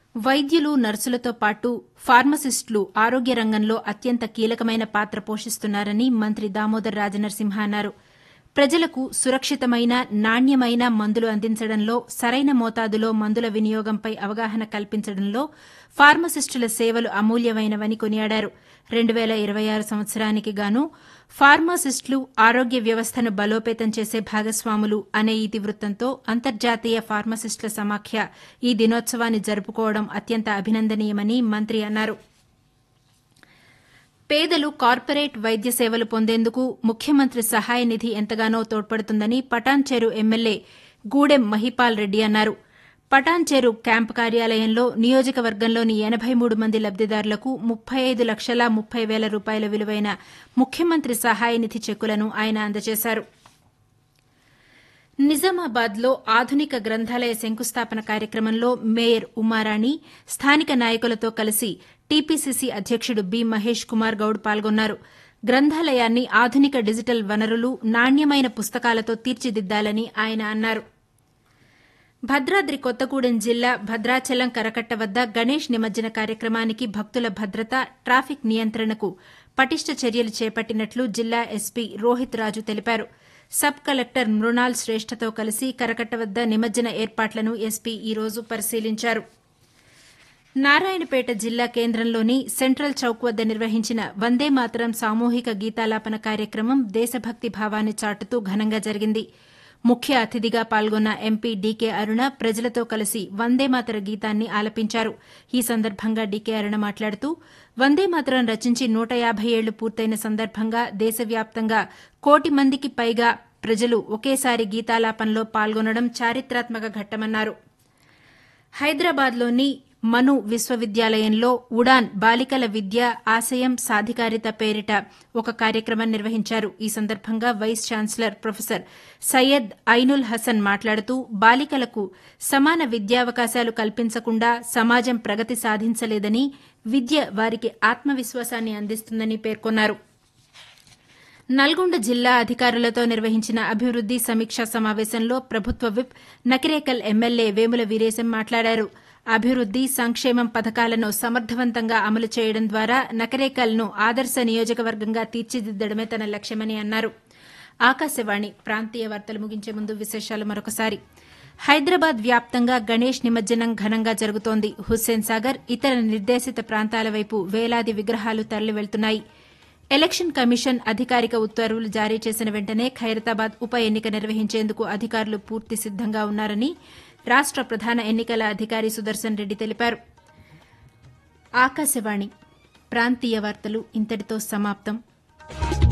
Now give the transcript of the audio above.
వైద్యులు నర్సులతో పాటు ఫార్మసిస్టులు ఆరోగ్య రంగంలో అత్యంత కీలకమైన పాత్ర పోషిస్తున్నారని మంత్రి దామోదర్ రాజనరసింహ అన్నారు ప్రజలకు సురక్షితమైన నాణ్యమైన మందులు అందించడంలో సరైన మోతాదులో మందుల వినియోగంపై అవగాహన కల్పించడంలో ఫార్మసిస్టుల సేవలు అమూల్యమైనవని కొనియాడారు రెండు వేల ఇరవై ఆరు సంవత్సరానికి గాను ఫార్మాసిస్టులు ఆరోగ్య వ్యవస్థను బలోపేతం చేసే భాగస్వాములు అనే ఇతివృత్తంతో అంతర్జాతీయ ఫార్మసిస్టుల సమాఖ్య ఈ దినోత్సవాన్ని జరుపుకోవడం అత్యంత అభినందనీయమని మంత్రి అన్నారు పేదలు కార్పొరేట్ వైద్య సేవలు పొందేందుకు ముఖ్యమంత్రి సహాయ నిధి ఎంతగానో తోడ్పడుతుందని పటాన్చెరు ఎమ్మెల్యే గూడెం మహిపాల్ రెడ్డి అన్నారు పటాన్చెరు క్యాంపు కార్యాలయంలో నియోజకవర్గంలోని ఎనబై మూడు మంది లబ్దిదారులకు ముప్పై ఐదు లక్షల ముప్పై వేల రూపాయల విలువైన ముఖ్యమంత్రి సహాయ నిధి చెక్కులను ఆయన అందజేశారు నిజామాబాద్లో ఆధునిక గ్రంథాలయ శంకుస్థాపన కార్యక్రమంలో మేయర్ ఉమారాణి స్థానిక నాయకులతో కలిసి టీపీసీసీ అధ్యక్షుడు బి మహేష్ కుమార్ గౌడ్ పాల్గొన్నారు గ్రంథాలయాన్ని ఆధునిక డిజిటల్ వనరులు నాణ్యమైన పుస్తకాలతో తీర్చిదిద్దాలని ఆయన అన్నారు భద్రాద్రి కొత్తగూడెం జిల్లా భద్రాచలం కరకట్ట వద్ద గణేష్ నిమజ్జన కార్యక్రమానికి భక్తుల భద్రత ట్రాఫిక్ నియంత్రణకు పటిష్ట చర్యలు చేపట్టినట్లు జిల్లా ఎస్పీ రోహిత్ రాజు తెలిపారు సబ్ కలెక్టర్ మృణాల్ శ్రేష్ఠతో కలిసి కరకట్ట వద్ద నిమజ్జన ఏర్పాట్లను ఎస్పీ ఈ రోజు పరిశీలించారు నారాయణపేట జిల్లా కేంద్రంలోని సెంట్రల్ చౌక్ వద్ద నిర్వహించిన వందే మాతరం సామూహిక గీతాలాపన కార్యక్రమం దేశభక్తి భావాన్ని చాటుతూ ఘనంగా జరిగింది ముఖ్య అతిథిగా పాల్గొన్న ఎంపీ డీకే అరుణ ప్రజలతో కలిసి వందేమాతర గీతాన్ని ఆలపించారు ఈ సందర్భంగా డీకే అరుణ మాట్లాడుతూ వందేమాతరం రచించి నూట యాభై ఏళ్లు పూర్తయిన సందర్భంగా దేశవ్యాప్తంగా కోటి మందికి పైగా ప్రజలు ఒకేసారి గీతాలాపనలో పాల్గొనడం చారిత్రాత్మక ఘట్టమన్నారు హైదరాబాద్లోని మను విశ్వవిద్యాలయంలో ఉడాన్ బాలికల విద్య ఆశయం సాధికారిత పేరిట ఒక కార్యక్రమం నిర్వహించారు ఈ సందర్భంగా vice chancellor professor Syed Ainul Hasan మాట్లాడుతూ బాలికలకు సమాన విద్యావకాశాలు కల్పించకుండా సమాజం ప్రగతి సాధించలేదని విద్య వారికి ఆత్మవిశ్వాసాన్ని అందిస్తుందని పేర్కొన్నారు నల్గొండ జిల్లా అధికారులతో నిర్వహించిన అభివృద్ది సమీక్షా సమావేశంలో ప్రభుత్వ విప్ నకిరేకల్ ఎమ్మెల్యే వేముల వీరేశం మాట్లాడారు అభివృద్ది సంక్షేమం పథకాలను సమర్థవంతంగా అమలు చేయడం ద్వారా నకరేకల్ను ఆదర్శ నియోజకవర్గంగా తీర్చిదిద్దడమే తన లక్ష్యమని అన్నారు ఆకాశవాణి ప్రాంతీయ వార్తలు ముగించే ముందు విశేషాలు మరొకసారి హైదరాబాద్ వ్యాప్తంగా గణేష్ నిమజ్జనం ఘనంగా జరుగుతోంది హుస్సేన్ సాగర్ ఇతర నిర్దేశిత ప్రాంతాల వైపు వేలాది విగ్రహాలు తరలి వెళ్తున్నాయి ఎలక్షన్ కమిషన్ అధికారిక ఉత్తర్వులు జారీ చేసిన వెంటనే ఖైరతాబాద్ ఉప ఎన్నిక నిర్వహించేందుకు అధికారులు పూర్తి సిద్దంగా ఉన్నారని రాష్ట ప్రధాన ఎన్నికల అధికారి సుదర్శన్ రెడ్డి తెలిపారు ఆకాశవాణి ప్రాంతీయ వార్తలు ఇంతటితో సమాప్తం